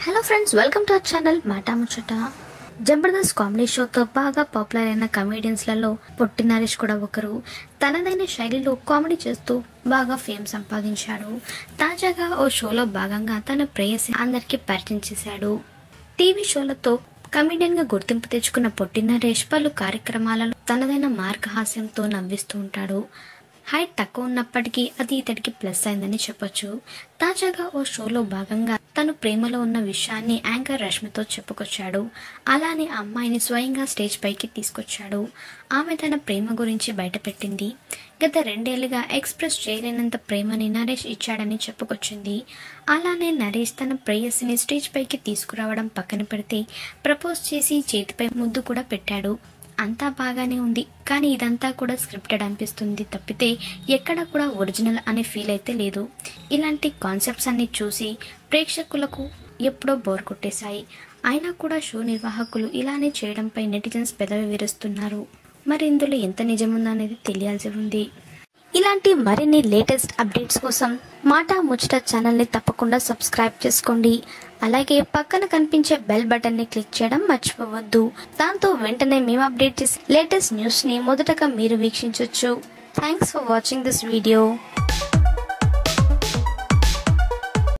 hello friends welcome to our channel Maata Muchata Jabardasth comedy షోతో బాగా popular అయిన కమేడియన్స్లలో పొట్టి నరేష్ కూడా ఒకరు తనదైన శైలిలో కామెడీ చేస్తూ బాగా ఫేమ్ సంపాదించాడు తాజాగా ఓ షోలో భాగంగా తన ప్రేయసి అందరికీ పరిచయం చేశాడు టీవీ షోలతో కమెడియన్ గా గుర్తింపు తెచ్చుకున్న పొట్టి నరేష్ పలు కార్యక్రమాలలో తనదైన మార్గహాస్యంతో నవ్విస్తూ ఉంటాడు హైట్ తక్కువ ఉన్నప్పటికీ అది ఇతడికి ప్లస్ అయిందని చెప్పొచ్చు తాజాగా ఓ షోలో భాగంగా తను ప్రేమలో ఉన్న విషయాన్ని యాంకర్ రష్మితో చెప్పుకొచ్చాడు అలానే ఆ అమ్మాయిని స్వయంగా స్టేజ్ పైకి తీసుకొచ్చాడు ఆమె తన ప్రేమ గురించి బయటపెట్టింది గత రెండేళ్లుగా ఎక్స్ప్రెస్ చేయలేనంత ప్రేమని నరేష్ ఇచ్చాడని చెప్పుకొచ్చింది అలానే నరేష్ తన ప్రేయసిని స్టేజ్ పైకి తీసుకురావడం పక్కన పెడితే ప్రపోజ్ చేసి చేతిపై ముద్దు కూడా పెట్టాడు అంతా బాగానే ఉంది కానీ ఇదంతా కూడా స్క్రిప్టెడ్ అనిపిస్తుంది తప్పితే ఎక్కడ కూడా ఒరిజినల్ అనే ఫీల్ అయితే లేదు ఇలాంటి కాన్సెప్ట్స్ అన్ని చూసి ప్రేక్షకులకు ఎప్పుడో బోర్ కొట్టేశాయి అయినా కూడా షో నిర్వాహకులు ఇలానే చేయడంపై నెటిజన్స్ పెదవి విరుస్తున్నారు మరి ఇందులో ఎంత నిజముందనేది తెలియాల్సి ఉంది ఇలాంటి మరిన్ని లేటెస్ట్ అప్డేట్స్ కోసం మాటా ముచ్చట ఛానల్ని తప్పకుండా సబ్స్క్రైబ్ చేసుకోండి అలాగే పక్కన కనిపించే బెల్ బటన్ని క్లిక్ చేయడం మర్చిపోవద్దు దాంతో వెంటనే మేము అప్డేట్ చేసే లేటెస్ట్ న్యూస్ని మొదటగా మీరు వీక్షించవచ్చు thanks for watching this video